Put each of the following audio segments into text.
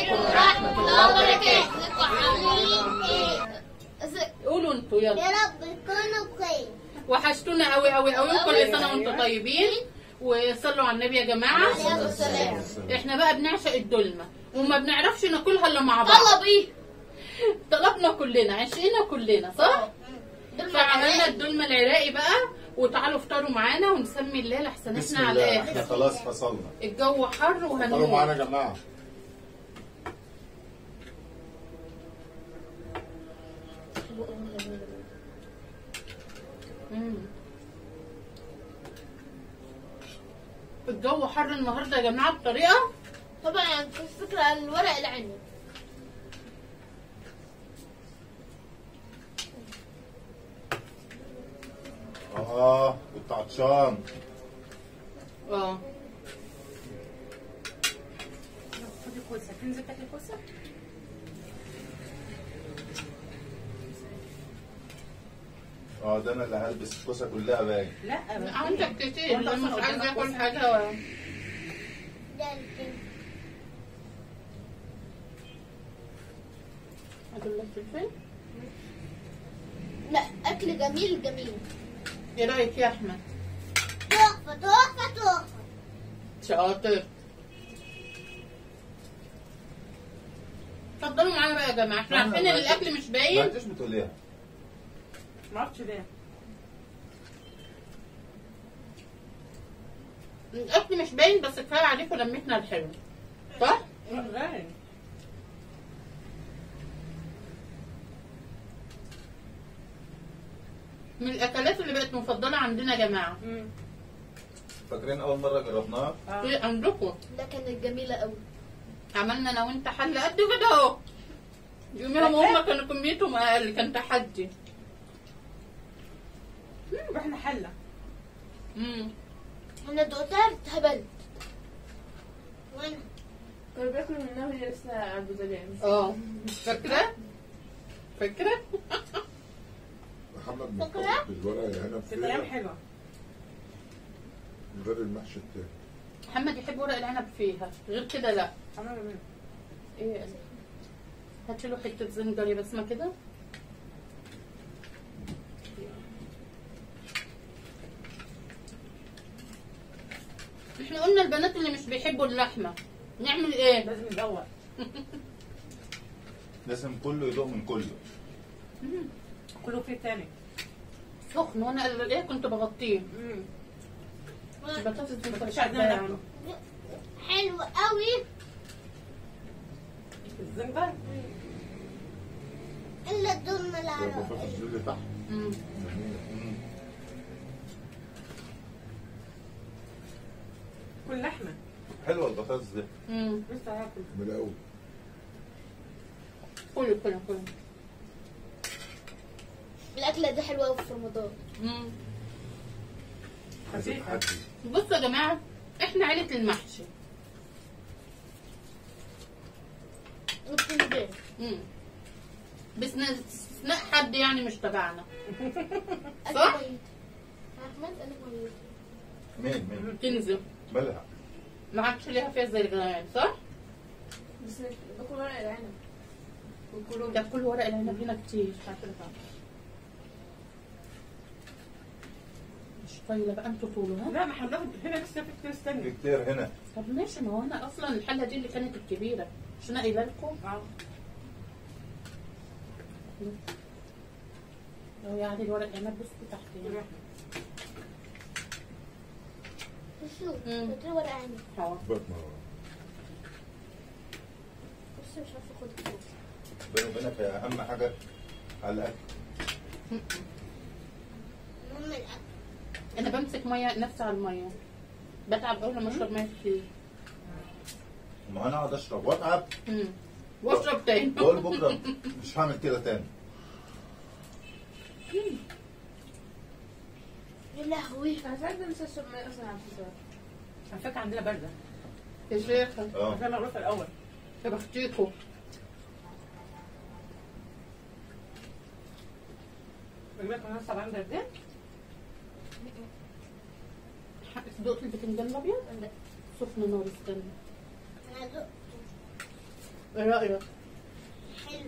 عليكم ورحمة الله وبركاته قولوا انتوا يا يلا رب تكونوا بخير وحشتونا قوي قوي قوي كل سنة وانتم طيبين وصلوا على النبي يا جماعة عليه السلام احنا بقى بنعشق الدلمة وما بنعرفش ناكلها الا مع بعض يلا بيه طلبنا كلنا عشقنا كلنا صح؟ فعملنا الدلمة العراقي بقى وتعالوا افطروا معانا ونسمي الله لحسن بسم احنا على الله احنا الاخر خلاص فصلنا الجو حر قالوا معانا وهنموت يا جماعه مم. الجو حر النهارده يا جماعه بطريقه طبعا الفكرة الورق العنب اه كنت عطشان اه خدي كوسه تنزل تاكلي كوسه اه ده انا اللي هلبس الكوسه كلها باين لا عندك كتير وانت لما أصلاً مش عايز قدامك اكل كوسة. حاجه اجيب لك فلفل لا اكل جميل جميل ايه رايك يا احمد تحفة تحفة تحفة شاطر اتفضلوا معانا بقى يا جماعه احنا عارفين ان الاكل مش ما باين انتش بتقوليها ما اعرفش ليه الاكل مش باين بس كفايه عليكم لمتنا الحلو صح؟ غالي من الاكلات اللي بقت مفضله عندنا يا جماعه فاكرين اول مره جربناها في عندكم ده كانت جميلة قوي عملنا انا وانت حل قد كده اهو يوميهم هم كانوا كميتهم اقل كان تحدي رحنا حله امم انا دقتها اتهبلت وانا كانوا بياكلوا منها وهي لسه عنده زلام اه فاكره فاكره محمد فاكرة؟ مرتبط بالورق العنب في كلام فيها حلوه غير المحشي التاني محمد يحب ورق العنب فيها غير كده لا عملوا منه ايه هاتي له حته زنجر يا بسمه كده احنا قلنا البنات اللي مش بيحبوا اللحمه نعمل ايه لازم يدور لازم كله يدوق من كله كله فيه تاني سخن وانا ايه كنت بغطيه امم البطاطس دي ما كنت كنتش عايزين ناكله حلو قوي الزنجر الا الدم ده العراقي البطاطس دي اللي تحت مم. جميلة. كل لحمه حلوه البطاطس دي مم. لسه هاكل جميلة قوي كله كله كله الاكله دي حلوه قوي في رمضان مم. عايزة خفيفه تحدي بصوا يا جماعه احنا عيله المحشي والبتنجان مم. باستثناء حد يعني مش تبعنا أكل صح؟ ميت. احمد انا ميت مين مين تنزل مالها ما عادش ليها فيها زي الغنائم صح؟ بس باكل ورق العنب والكروب ده كل ورق العنب هنا كتير مش عارفه ليه. مش طايله بقى انتوا طولوا ها؟ لا ما احنا بناخد هنا لسه في كتير في استني كتير هنا طب ماشي ما هو انا اصلا الحله دي اللي كانت الكبيره مش انا قايله لكم اه لو يعني الورق العنب بصوا تحت يعني شوف مم. قلت له ورق عنب حاضر بات ما بس مش عارفه اخد الكوب. بيني وبينك هي اهم حاجه على الاكل المهم الاكل انا بمسك ميه نفسي على الميه بتعب اول لما اشرب ميه كتير ما انا اقعد اشرب واتعب مم. واشرب تاني بقول بكره مش هعمل كده تاني يا لهوي انا ساعات بنسى اشرب ميه اصلا على الفطار على فكره عندنا برده يا شيخه اه عشان معروفه الاول يا بختيكوا بجيب لك منصب عندك ده دقت البتنجان الابيض لا. سخن نار استنى انا دقت ايه رايك حلو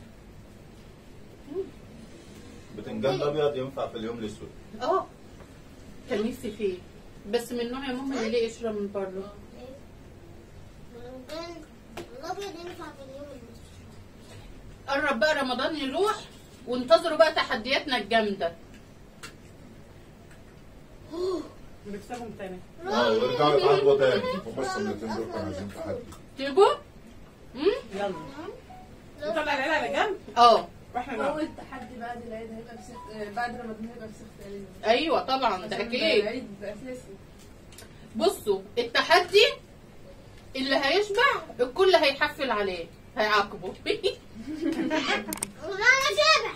بتنجان الابيض ينفع في اليوم الاسود اه كان نفسي فيه بس من نوع يا ماما اللي ليه قشره من بره ايه مرجان الابيض ينفع في اليوم المصري قرب بقى رمضان يروح وانتظروا بقى تحدياتنا الجامده بنكسبهم تاني اه ويرجعوا يتعاقبوا تاني هم السنتين دول كانوا عايزين تحدي تيجوا امم يلا نطلع العيله على جنب اه واحنا نقعد اول تحدي بعد العيد هيبقى بسخ... آه، بعد رمضان هيبقى بسخ تقريبا ايوه طبعا ده عشان اكيد العيد اساسي بصوا التحدي اللي هيشبع الكل هيحفل عليه هيعاقبه والله انا شابع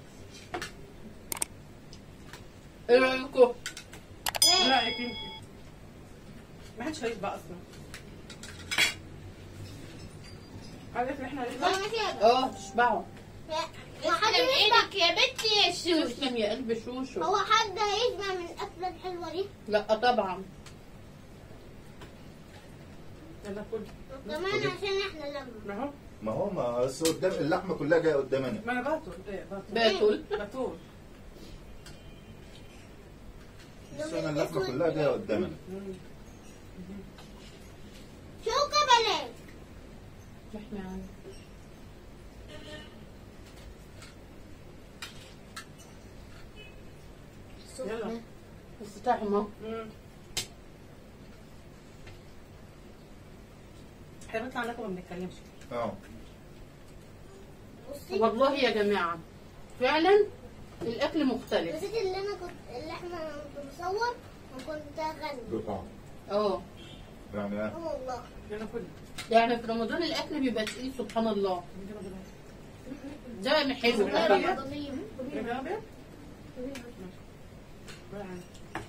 ايه رايكم ليه؟ لا يا كنتي ما حدش هيشبع اصلا عارف ان احنا هنشبع والله انا شابع اه تشبعوا ما حد يشبع يا بنتي يا شوشو تسلم يا قلب شوشو هو حد هيشبع من الاكله الحلوه دي لا طبعا يلا كل وكمان عشان احنا لما ما هو ما هو ما بس قدام اللحمه كلها جايه قدامنا ما انا باكل ايه باكل باكل باكل بس انا اللحمه كلها جايه قدامنا شوكه بلاش احنا يلا بس طعمه احنا بنطلع ناكل ما بنتكلمش اه بصي والله يا جماعه فعلا الاكل مختلف نسيت اللي انا كنت اللي احنا كنت بصور وكنت اغني ده طعم اه يعني ايه اه والله يلا كل يعني في رمضان الاكل بيبقى تقيل سبحان الله ده حلو والله الأبيض. رمضانيين يلا ابيض ولا عندي.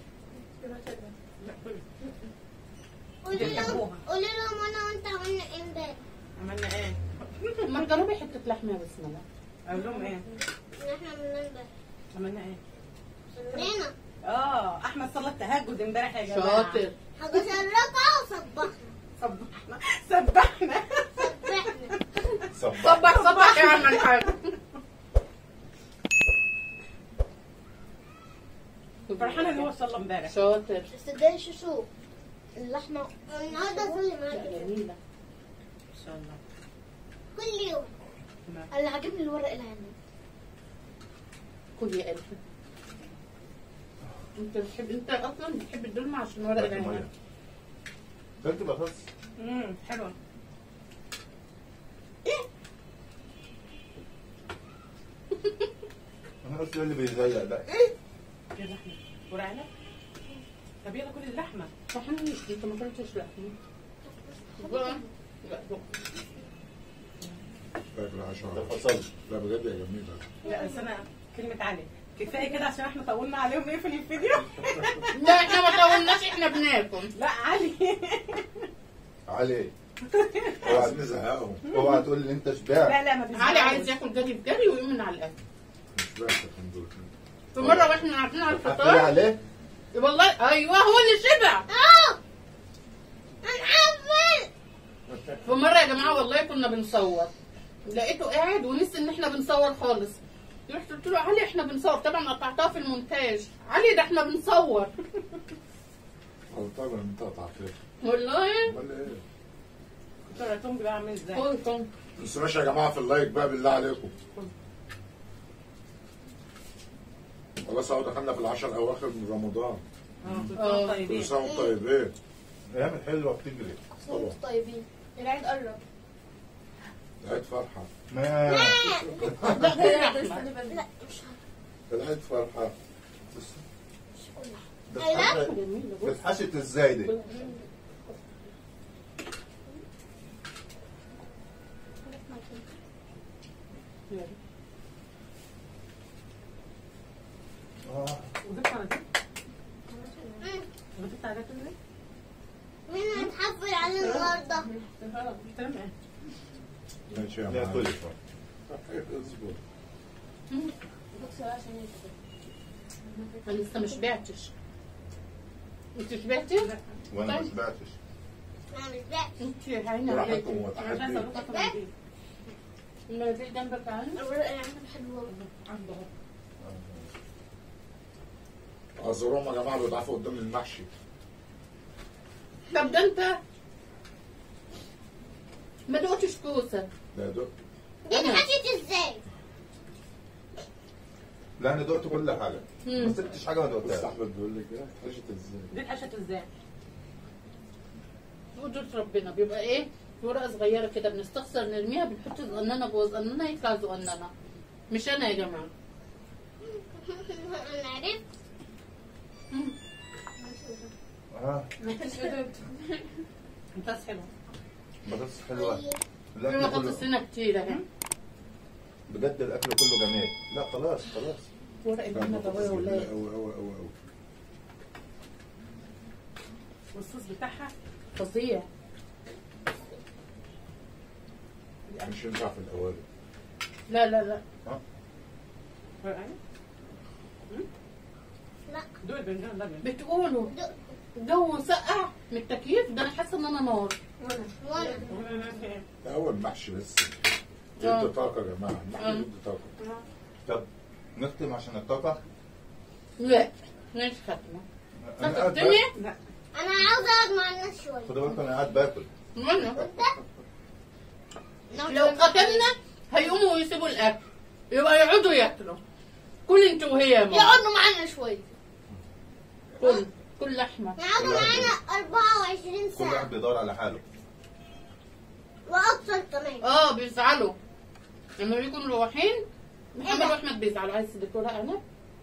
لا كل قولي لهم بيحبوها. قولي لهم انا وانت عملنا ايه امبارح عملنا ايه؟ ما تجربي حته لحمه يا بسم الله اقول لهم ايه؟ ان احنا عملنا امبارح عملنا ايه؟ صلينا اه احمد صلى التهجد امبارح يا جماعه شاطر حاجه شرقه وصبحنا صبحنا سبحنا سبحنا صبح صبح صبح يا عم الحاج فرحانه ان هو صلى امبارح شاطر بس ده شوشو اللحمه النهارده كل لا، ما جميله ان شاء الله كل يوم اللي عاجبني الورق العنب كل يا قلبي انت بتحب انت اصلا بتحب الدلمة عشان ورق هات العنب مية. كلت بطاطس امم حلوه انا قلت له اللي بيزيق ده يا لحمه ورق عنب طب يلا كل اللحمه صحيح انت ما كلتش لحمه بقى لا بقى. لا ده بالعشرة فصل لا بجد يا جميلة لا بس انا كلمه علي كفايه كده عشان احنا طولنا عليهم نقفل الفيديو لا احنا ما طولناش احنا بناكل لا علي علي عايزين نزهقهم اوعى تقول لي انت شبعت لا لا ما تزعلش. علي عايز ياكل جري بجري ويقوم من على الاكل مش بس الحمد لله في مره واحنا قاعدين على هتقولي الفطار عليه والله ايوه هو اللي شبع اه هنحفل في مرة يا جماعة والله كنا بنصور لقيته قاعد ونسي ان احنا بنصور خالص رحت قلت له علي احنا بنصور طبعا قطعتها في المونتاج علي ده احنا بنصور أو طبعا انت قطعت والله امال ايه؟ كنت وريتهم بيبقى عامل ازاي قلت ما تنسوناش يا جماعة في اللايك بقى بالله عليكم خلاص اهو دخلنا في العشر اواخر من رمضان اه كنت آه. كل طيبين سنة وانتم طيبين الايام الحلوه بتجري طبعا طيبين العيد قرب العيد فرحة ما لا ده ده ده لحمة. استنى بدري لا مش العيد فرحة ده أي لا. اتحشت- جميلة بص. اتحشت ازاي دي اه وجبت على دي مم. وجبت على كل ده مين هنحفل عليه النهارده تمام ايه ماشي يا لا معلم كل اصبر بكسر عشان يكسر انا لسه ما شبعتش انت شبعتي؟ وانا ما طيب. شبعتش انا مش بقى انت يا عيني براحتكم عليكي انا مش عايزه وتحدي اروح اكل عندي المناديل جنبك عندي الورقه اللي عندك حلوه عنده اهو اعذروهم يا جماعه بيضعفوا قدام المحشي طب ده انت ما دقتش كوسه ده يا دكتور دي اتحشت ازاي؟ لا انا دقت كل حاجه مم. ما سبتش حاجه ما بس دقتهاش احمد بيقول لك ايه اتحشت ازاي دي اتحشت ازاي؟ قدرة ربنا بيبقى ايه ورقة صغيرة كده بنستخسر نرميها بنحط زقنانة جوه زقنانة يطلع زقنانة مش انا يا جماعة انا عرفت اه ممتاز حلو بطاطس حلوه في الاكل بطاطس كله هنا كتير اهي بجد الاكل كله جميل لا خلاص خلاص ورق العنب اهو يا ولاد قوي قوي قوي قوي والصوص بتاعها فظيع مش ينفع في الاوائل لا لا لا ورقاني؟ لا دول البنجان ده من- بتقولوا دق جو سقع من التكييف ده انا حاسه ان انا نار وانا وانا ده اول محشي بس آه. يدي طاقه يا جماعه المحشي آه. يدي طاقه طب نختم عشان الطاقه لا مش ختمه انا قاعد ختمتني باكل. لا انا عاوزه اقعد مع الناس شويه خدوا بالكم انا قاعد باكل وانا وانت؟ لو ختمنا هيقوموا ويسيبوا الاكل يبقى يقعدوا ياكلوا كل انت وهي يا ماما يقعدوا معانا شويه كل كل لحمه يقعدوا معانا 24 كل واحد ساعه بيدور على حاله واكثر كمان اه بيزعلوا لما بيكونوا لوحين محمد إيه ده؟ واحمد بيزعلوا عايز دكتورة انا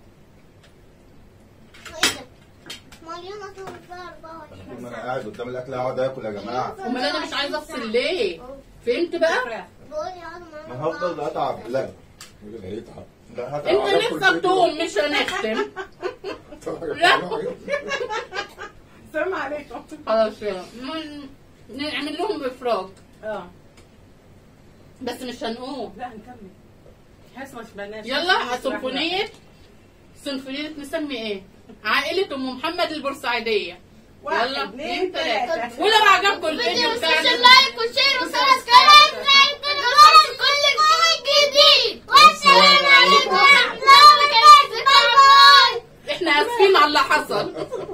وايه ده؟ مليانه طول فيها 24 طول ما انا ساعه قاعد قدام الاكل اقعد اكل يا جماعه امال انا مش عايزه افصل ليه فهمت بقى فراخ بقول يقعدوا معانا ما هفضل اتعب لا يقول هيتعب لا هتعب انت هناكل نفسك فيديو. تقوم مش هنختم لا. سلام عليكم خلاص يلا من- نعمل لهم افراج اه بس مش هنقوم لا هنكمل حاسس ما شبعناش يلا سيمفونية سيمفونية نسمي ايه؟ عائلة ام محمد البورسعيدية واحد يلا، اثنين اتنين، ثلاثة تلاتة. ولو عجبكم الفيديو بتاعنا لايك وشير وسبسكرايب لايك كل جديد والسلام عليكم ورحمه الله وبركاته باي باي احنا اسفين على اللي حصل